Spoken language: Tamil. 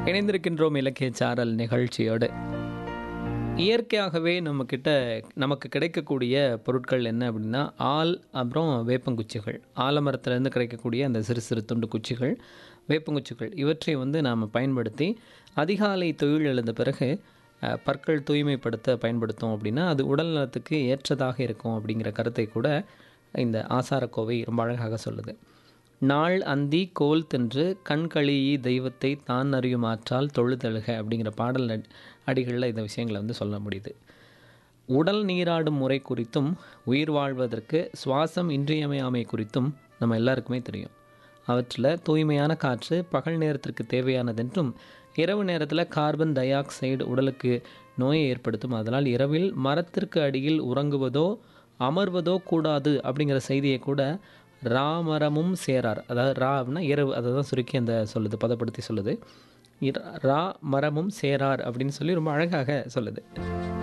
இணைந்திருக்கின்றோம் இலக்கிய சாரல் நிகழ்ச்சியோடு இயற்கையாகவே நம்மக்கிட்ட நமக்கு கிடைக்கக்கூடிய பொருட்கள் என்ன அப்படின்னா ஆல் அப்புறம் வேப்பங்குச்சிகள் ஆலமரத்துலேருந்து கிடைக்கக்கூடிய அந்த சிறு சிறு துண்டு குச்சிகள் வேப்பங்குச்சிகள் இவற்றை வந்து நாம் பயன்படுத்தி அதிகாலை தொழில் எழுந்த பிறகு அஹ், பற்கள் தூய்மைப்படுத்த பயன்படுத்தோம் அப்படின்னா அது உடல் நலத்துக்கு ஏற்றதாக இருக்கும் அப்படிங்கிற கருத்தை கூட இந்த ஆசாரக்கோவை ரொம்ப அழகாக சொல்லுது நாள் அந்தி கோல் தின்று கண்களியி தெய்வத்தை தான் அறியும் ஆற்றால் தொழுதழுக அப்படிங்கிற பாடல் அடி- அடிகளில் இந்த விஷயங்களை வந்து சொல்ல முடியுது உடல் நீராடும் முறை குறித்தும் உயிர் வாழ்வதற்கு சுவாசம் இன்றியமையாமை குறித்தும் நம்ம எல்லாருக்குமே தெரியும் அவற்றில் தூய்மையான காற்று பகல் நேரத்திற்கு தேவையானதென்றும் இரவு நேரத்தில் கார்பன் டை ஆக்சைடு உடலுக்கு நோயை ஏற்படுத்தும் அதனால் இரவில் மரத்திற்கு அடியில் உறங்குவதோ அமர்வதோ கூடாது அப்படிங்கிற செய்தியை கூட ராமரமும் சேரார் அதாவது ரா அப்படின்னா இரவு அதை தான் சுருக்கி அந்த சொல்லுது பதப்படுத்தி சொல்லுது இர- ரா மரமும் சேரார் அப்படின்னு சொல்லி ரொம்ப அழகாக சொல்லுது